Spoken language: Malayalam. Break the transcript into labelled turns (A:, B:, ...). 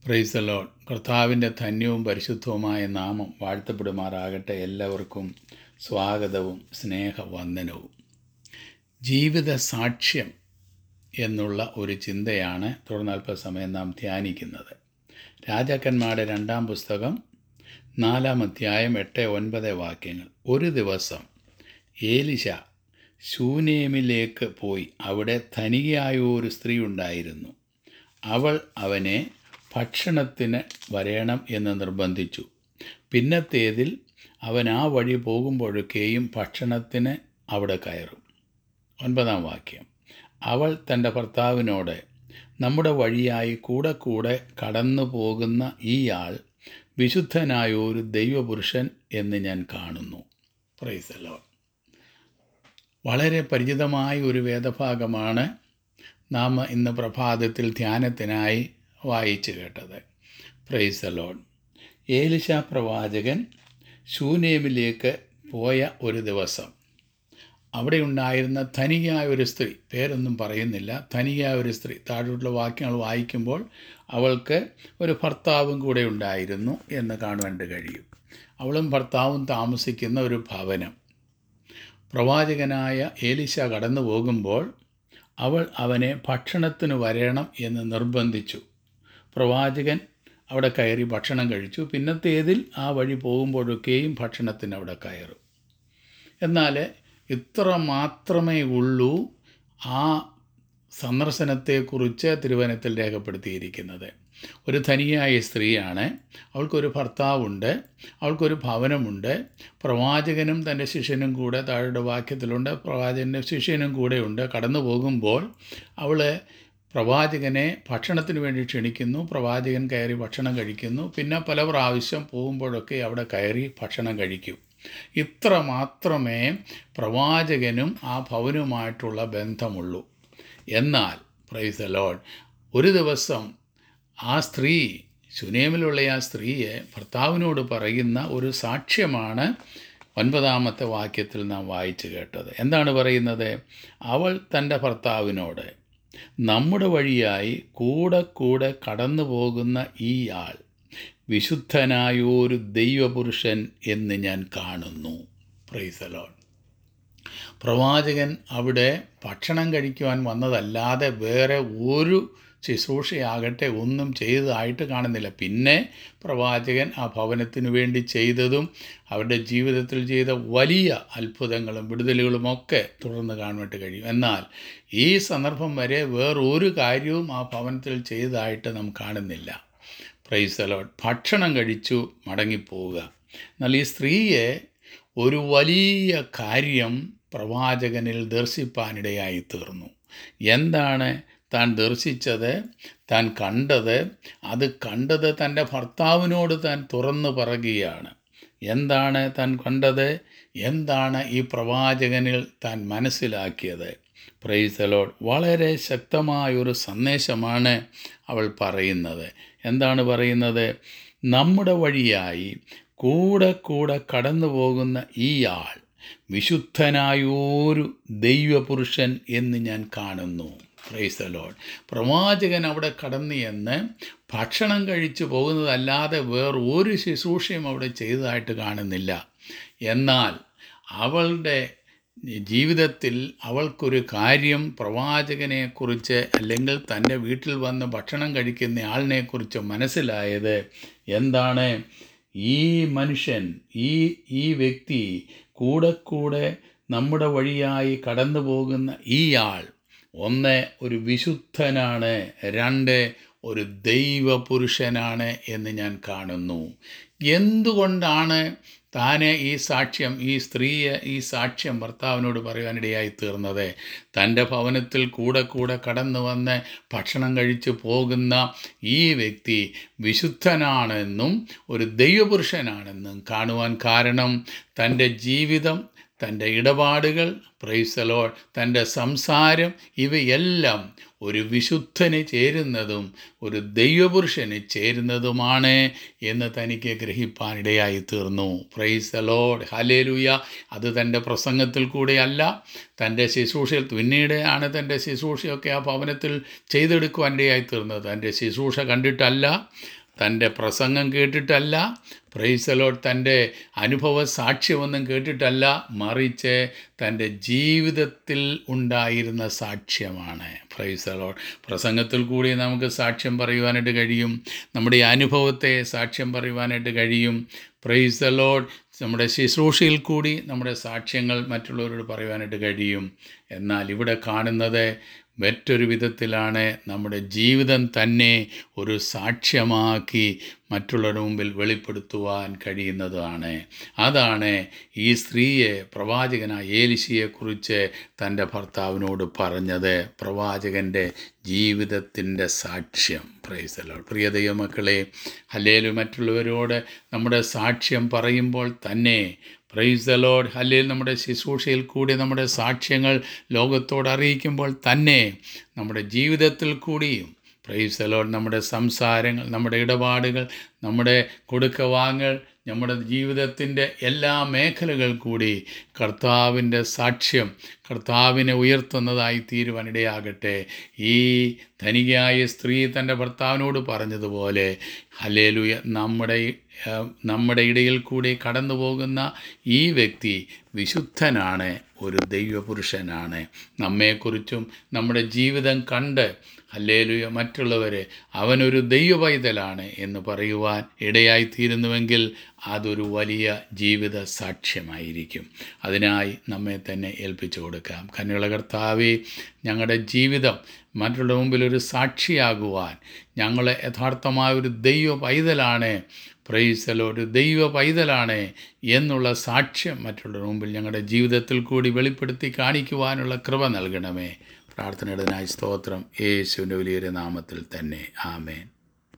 A: പ്രൈസലോ കർത്താവിൻ്റെ ധന്യവും പരിശുദ്ധവുമായ നാമം വാഴ്ത്തപ്പെടുമാറാകട്ടെ എല്ലാവർക്കും സ്വാഗതവും സ്നേഹവന്ദനവും ജീവിത സാക്ഷ്യം എന്നുള്ള ഒരു ചിന്തയാണ് തുടർന്ന് അല്പസമയം നാം ധ്യാനിക്കുന്നത് രാജാക്കന്മാരുടെ രണ്ടാം പുസ്തകം നാലാം അധ്യായം എട്ട് ഒൻപത് വാക്യങ്ങൾ ഒരു ദിവസം ഏലിശ ശൂനേമിലേക്ക് പോയി അവിടെ ധനികയായ ഒരു സ്ത്രീ ഉണ്ടായിരുന്നു അവൾ അവനെ ഭക്ഷണത്തിന് വരേണം എന്ന് നിർബന്ധിച്ചു പിന്നത്തേതിൽ അവൻ ആ വഴി പോകുമ്പോഴൊക്കെയും ഭക്ഷണത്തിന് അവിടെ കയറും ഒൻപതാം വാക്യം അവൾ തൻ്റെ ഭർത്താവിനോട് നമ്മുടെ വഴിയായി കൂടെ കൂടെ കടന്നു പോകുന്ന ഈ ആൾ വിശുദ്ധനായ ഒരു ദൈവപുരുഷൻ എന്ന് ഞാൻ കാണുന്നു പ്രൈസലോ വളരെ പരിചിതമായ ഒരു വേദഭാഗമാണ് നാം ഇന്ന് പ്രഭാതത്തിൽ ധ്യാനത്തിനായി വായിച്ചു കേട്ടത് പ്രൈസലോൺ ഏലിശ പ്രവാചകൻ ശൂനേമിലേക്ക് പോയ ഒരു ദിവസം അവിടെ ഉണ്ടായിരുന്ന ധനികയായ ഒരു സ്ത്രീ പേരൊന്നും പറയുന്നില്ല ധനികയായ ഒരു സ്ത്രീ താഴോട്ടുള്ള വാക്യങ്ങൾ വായിക്കുമ്പോൾ അവൾക്ക് ഒരു ഭർത്താവും കൂടെ ഉണ്ടായിരുന്നു എന്ന് കാണുവാൻ കഴിയും അവളും ഭർത്താവും താമസിക്കുന്ന ഒരു ഭവനം പ്രവാചകനായ ഏലിശ കടന്നു പോകുമ്പോൾ അവൾ അവനെ ഭക്ഷണത്തിന് വരണം എന്ന് നിർബന്ധിച്ചു പ്രവാചകൻ അവിടെ കയറി ഭക്ഷണം കഴിച്ചു പിന്നത്തേതിൽ ആ വഴി പോകുമ്പോഴൊക്കെയും ഭക്ഷണത്തിന് അവിടെ കയറും എന്നാൽ ഇത്ര മാത്രമേ ഉള്ളൂ ആ സന്ദർശനത്തെക്കുറിച്ച് തിരുവനത്തിൽ രേഖപ്പെടുത്തിയിരിക്കുന്നത് ഒരു ധനിയായ സ്ത്രീയാണ് അവൾക്കൊരു ഭർത്താവുണ്ട് അവൾക്കൊരു ഭവനമുണ്ട് പ്രവാചകനും തൻ്റെ ശിഷ്യനും കൂടെ താഴെ വാക്യത്തിലുണ്ട് പ്രവാചകൻ്റെ ശിഷ്യനും കൂടെ ഉണ്ട് കടന്നു പോകുമ്പോൾ അവൾ പ്രവാചകനെ ഭക്ഷണത്തിന് വേണ്ടി ക്ഷണിക്കുന്നു പ്രവാചകൻ കയറി ഭക്ഷണം കഴിക്കുന്നു പിന്നെ പല പ്രാവശ്യം പോകുമ്പോഴൊക്കെ അവിടെ കയറി ഭക്ഷണം കഴിക്കും ഇത്ര മാത്രമേ പ്രവാചകനും ആ ഭവനുമായിട്ടുള്ള ബന്ധമുള്ളൂ എന്നാൽ പ്രൈസ് ലോഡ് ഒരു ദിവസം ആ സ്ത്രീ സുനേമിലുള്ള ആ സ്ത്രീയെ ഭർത്താവിനോട് പറയുന്ന ഒരു സാക്ഷ്യമാണ് ഒൻപതാമത്തെ വാക്യത്തിൽ നാം വായിച്ചു കേട്ടത് എന്താണ് പറയുന്നത് അവൾ തൻ്റെ ഭർത്താവിനോട് നമ്മുടെ വഴിയായി കൂടെ കൂടെ കടന്നു പോകുന്ന ഈ ആൾ വിശുദ്ധനായൊരു ദൈവപുരുഷൻ എന്ന് ഞാൻ കാണുന്നു പ്രൈസലോൺ പ്രവാചകൻ അവിടെ ഭക്ഷണം കഴിക്കുവാൻ വന്നതല്ലാതെ വേറെ ഒരു ശുശ്രൂഷയാകട്ടെ ഒന്നും ചെയ്തതായിട്ട് കാണുന്നില്ല പിന്നെ പ്രവാചകൻ ആ ഭവനത്തിനു വേണ്ടി ചെയ്തതും അവരുടെ ജീവിതത്തിൽ ചെയ്ത വലിയ അത്ഭുതങ്ങളും വിടുതലുകളുമൊക്കെ തുടർന്ന് കാണുവാനായിട്ട് കഴിയും എന്നാൽ ഈ സന്ദർഭം വരെ വേറൊരു കാര്യവും ആ ഭവനത്തിൽ ചെയ്തതായിട്ട് നാം കാണുന്നില്ല പ്രൈസലോട്ട് ഭക്ഷണം കഴിച്ചു മടങ്ങിപ്പോവുക എന്നാൽ ഈ സ്ത്രീയെ ഒരു വലിയ കാര്യം പ്രവാചകനിൽ ദർശിപ്പാനിടയായി തീർന്നു എന്താണ് താൻ ദർശിച്ചത് താൻ കണ്ടത് അത് കണ്ടത് തൻ്റെ ഭർത്താവിനോട് താൻ തുറന്നു പറയുകയാണ് എന്താണ് താൻ കണ്ടത് എന്താണ് ഈ പ്രവാചകനിൽ താൻ മനസ്സിലാക്കിയത് പ്രൈസലോഡ് വളരെ ശക്തമായൊരു സന്ദേശമാണ് അവൾ പറയുന്നത് എന്താണ് പറയുന്നത് നമ്മുടെ വഴിയായി കൂടെ കൂടെ കടന്നു പോകുന്ന ഈ ആൾ വിശുദ്ധനായൊരു ദൈവപുരുഷൻ എന്ന് ഞാൻ കാണുന്നു പ്രൈസലോഡ് പ്രവാചകൻ അവിടെ കടന്നു എന്ന് ഭക്ഷണം കഴിച്ചു പോകുന്നതല്ലാതെ വേറെ ഒരു ശുശ്രൂഷയും അവിടെ ചെയ്തതായിട്ട് കാണുന്നില്ല എന്നാൽ അവളുടെ ജീവിതത്തിൽ അവൾക്കൊരു കാര്യം പ്രവാചകനെക്കുറിച്ച് അല്ലെങ്കിൽ തൻ്റെ വീട്ടിൽ വന്ന് ഭക്ഷണം കഴിക്കുന്ന ആളിനെക്കുറിച്ച് മനസ്സിലായത് എന്താണ് ഈ മനുഷ്യൻ ഈ ഈ വ്യക്തി കൂടെ കൂടെ നമ്മുടെ വഴിയായി കടന്നു പോകുന്ന ഈ ആൾ ഒന്ന് ഒരു വിശുദ്ധനാണ് രണ്ട് ഒരു ദൈവപുരുഷനാണ് എന്ന് ഞാൻ കാണുന്നു എന്തുകൊണ്ടാണ് താനെ ഈ സാക്ഷ്യം ഈ സ്ത്രീയെ ഈ സാക്ഷ്യം ഭർത്താവിനോട് പറയാനിടയായി തീർന്നത് തൻ്റെ ഭവനത്തിൽ കൂടെ കൂടെ കടന്നു വന്ന് ഭക്ഷണം കഴിച്ചു പോകുന്ന ഈ വ്യക്തി വിശുദ്ധനാണെന്നും ഒരു ദൈവപുരുഷനാണെന്നും കാണുവാൻ കാരണം തൻ്റെ ജീവിതം തൻ്റെ ഇടപാടുകൾ പ്രൈസലോൾ തൻ്റെ സംസാരം ഇവയെല്ലാം ഒരു വിശുദ്ധന് ചേരുന്നതും ഒരു ദൈവപുരുഷന് ചേരുന്നതുമാണ് എന്ന് തനിക്ക് ഗ്രഹിപ്പാനിടയായി തീർന്നു പ്രൈസ് ലോഡ് ഹലേലുയ അത് തൻ്റെ പ്രസംഗത്തിൽ കൂടെയല്ല തൻ്റെ ശുശ്രൂഷയിൽ പിന്നീട് ആണ് തൻ്റെ ശുശ്രൂഷയൊക്കെ ആ ഭവനത്തിൽ ചെയ്തെടുക്കുവാനിടയായി തീർന്നത് തൻ്റെ ശുശ്രൂഷ കണ്ടിട്ടല്ല തൻ്റെ പ്രസംഗം കേട്ടിട്ടല്ല പ്രൈസലോട്ട് തൻ്റെ അനുഭവ സാക്ഷ്യമൊന്നും കേട്ടിട്ടല്ല മറിച്ച് തൻ്റെ ജീവിതത്തിൽ ഉണ്ടായിരുന്ന സാക്ഷ്യമാണ് പ്രൈസലോട്ട് പ്രസംഗത്തിൽ കൂടി നമുക്ക് സാക്ഷ്യം പറയുവാനായിട്ട് കഴിയും നമ്മുടെ ഈ അനുഭവത്തെ സാക്ഷ്യം പറയുവാനായിട്ട് കഴിയും പ്രൈസലോട്ട് നമ്മുടെ ശുശ്രൂഷയിൽ കൂടി നമ്മുടെ സാക്ഷ്യങ്ങൾ മറ്റുള്ളവരോട് പറയുവാനായിട്ട് കഴിയും എന്നാൽ ഇവിടെ കാണുന്നത് മറ്റൊരു വിധത്തിലാണ് നമ്മുടെ ജീവിതം തന്നെ ഒരു സാക്ഷ്യമാക്കി മറ്റുള്ളവരുടെ മുമ്പിൽ വെളിപ്പെടുത്തുവാൻ കഴിയുന്നതാണ് അതാണ് ഈ സ്ത്രീയെ പ്രവാചകനായ ഏലിശിയെക്കുറിച്ച് തൻ്റെ ഭർത്താവിനോട് പറഞ്ഞത് പ്രവാചകൻ്റെ ജീവിതത്തിൻ്റെ സാക്ഷ്യം പ്രൈസലോ പ്രിയ ദൈവമക്കളെ ഹല്ലേലും മറ്റുള്ളവരോട് നമ്മുടെ സാക്ഷ്യം പറയുമ്പോൾ തന്നെ പ്രൈസ് ദ ലോഡ് അല്ലെങ്കിൽ നമ്മുടെ ശുശ്രൂഷയിൽ കൂടി നമ്മുടെ സാക്ഷ്യങ്ങൾ ലോകത്തോട് അറിയിക്കുമ്പോൾ തന്നെ നമ്മുടെ ജീവിതത്തിൽ കൂടിയും പ്രൈസ് ദ ലോഡ് നമ്മുടെ സംസാരങ്ങൾ നമ്മുടെ ഇടപാടുകൾ നമ്മുടെ കൊടുക്കവാങ്ങൽ നമ്മുടെ ജീവിതത്തിൻ്റെ എല്ലാ മേഖലകൾ കൂടി കർത്താവിൻ്റെ സാക്ഷ്യം കർത്താവിനെ ഉയർത്തുന്നതായി തീരുവാനിടയാകട്ടെ ഈ ധനികയായ സ്ത്രീ തൻ്റെ ഭർത്താവിനോട് പറഞ്ഞതുപോലെ ഹലേലുയ നമ്മുടെ ആ, നമ്മുടെ ഇടയിൽ കൂടി കടന്നു പോകുന്ന ഈ വ്യക്തി വിശുദ്ധനാണ് ഒരു ദൈവപുരുഷനാണ് നമ്മെക്കുറിച്ചും നമ്മുടെ ജീവിതം കണ്ട് ഹല്ലേലുയ മറ്റുള്ളവരെ അവനൊരു ദൈവ പൈതലാണ് എന്ന് പറയുവാൻ ഇടയായിത്തീരുന്നുവെങ്കിൽ അതൊരു വലിയ ജീവിത സാക്ഷ്യമായിരിക്കും അതിനായി നമ്മെ തന്നെ ഏൽപ്പിച്ചു കൊടുക്കാം കന്നുള്ള കർത്താവെ ഞങ്ങളുടെ ജീവിതം മറ്റുള്ള മുമ്പിൽ ഒരു സാക്ഷിയാകുവാൻ ഞങ്ങൾ യഥാർത്ഥമായ ഒരു ദൈവ പൈതലാണ് പ്രൈസലോ ഒരു ദൈവ പൈതലാണ് എന്നുള്ള സാക്ഷ്യം മറ്റുള്ളവരുടെ മുമ്പിൽ ഞങ്ങളുടെ ജീവിതത്തിൽ കൂടി വെളിപ്പെടുത്തി കാണിക്കുവാനുള്ള കൃപ നൽകണമേ പ്രാർത്ഥനയുടേതിനായി സ്തോത്രം യേശുവിൻ്റെ വലിയൊരു നാമത്തിൽ തന്നെ ആമേൻ